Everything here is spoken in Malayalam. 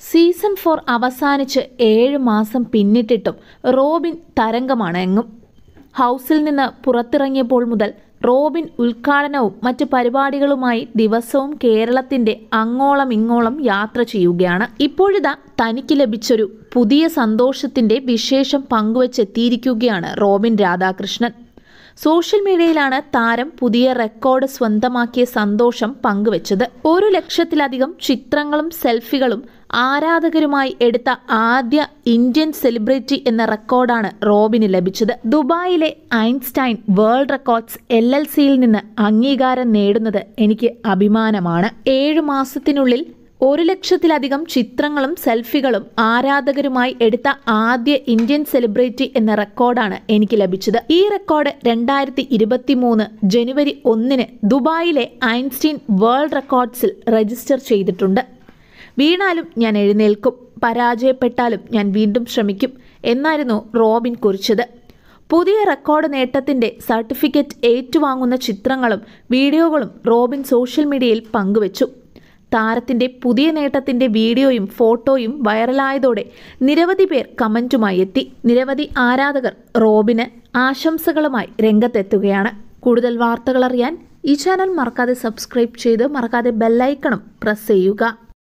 സീസൺ ഫോർ അവസാനിച്ച് ഏഴ് മാസം പിന്നിട്ടിട്ടും റോബിൻ തരംഗമാണ് എങ്ങും ഹൗസിൽ നിന്ന് പുറത്തിറങ്ങിയപ്പോൾ മുതൽ റോബിൻ ഉദ്ഘാടനവും മറ്റ് പരിപാടികളുമായി ദിവസവും കേരളത്തിന്റെ അങ്ങോളം ഇങ്ങോളം യാത്ര ചെയ്യുകയാണ് ഇപ്പോഴിതാ തനിക്ക് ലഭിച്ചൊരു പുതിയ സന്തോഷത്തിന്റെ വിശേഷം പങ്കുവച്ചെത്തിയിരിക്കുകയാണ് റോബിൻ രാധാകൃഷ്ണൻ സോഷ്യൽ മീഡിയയിലാണ് താരം പുതിയ റെക്കോർഡ് സ്വന്തമാക്കിയ സന്തോഷം പങ്കുവച്ചത് ഒരു ലക്ഷത്തിലധികം ചിത്രങ്ങളും സെൽഫികളും ആരാധകരുമായി എടുത്ത ആദ്യ ഇന്ത്യൻ സെലിബ്രിറ്റി എന്ന റെക്കോർഡാണ് റോബിന് ലഭിച്ചത് ദുബായിലെ Einstein world records L L സിയിൽ നിന്ന് അംഗീകാരം നേടുന്നത് എനിക്ക് അഭിമാനമാണ് ഏഴു മാസത്തിനുള്ളിൽ ഒരു ലക്ഷത്തിലധികം ചിത്രങ്ങളും സെൽഫികളും ആരാധകരുമായി എടുത്ത ആദ്യ ഇന്ത്യൻ സെലിബ്രിറ്റി എന്ന റെക്കോർഡാണ് എനിക്ക് ലഭിച്ചത് ഈ റെക്കോർഡ് രണ്ടായിരത്തി ഇരുപത്തി മൂന്ന് ജനുവരി ഒന്നിന് ദുബായിലെ ഐൻസ്റ്റീൻ വേൾഡ് റെക്കോർഡ്സിൽ രജിസ്റ്റർ ചെയ്തിട്ടുണ്ട് വീണാലും ഞാൻ എഴുന്നേൽക്കും പരാജയപ്പെട്ടാലും ഞാൻ വീണ്ടും ശ്രമിക്കും എന്നായിരുന്നു റോബിൻ കുറിച്ചത് പുതിയ റെക്കോർഡ് നേട്ടത്തിന്റെ സർട്ടിഫിക്കറ്റ് ഏറ്റുവാങ്ങുന്ന ചിത്രങ്ങളും വീഡിയോകളും റോബിൻ സോഷ്യൽ മീഡിയയിൽ പങ്കുവച്ചു താരത്തിന്റെ പുതിയ നേട്ടത്തിന്റെ വീഡിയോയും ഫോട്ടോയും വൈറലായതോടെ നിരവധി പേർ കമന്റുമായി എത്തി നിരവധി ആരാധകർ റോബിന് ആശംസകളുമായി രംഗത്തെത്തുകയാണ് കൂടുതൽ വാർത്തകൾ അറിയാൻ ഈ ചാനൽ മറക്കാതെ സബ്സ്ക്രൈബ് ചെയ്ത് മറക്കാതെ ബെല്ലൈക്കണും പ്രസ് ചെയ്യുക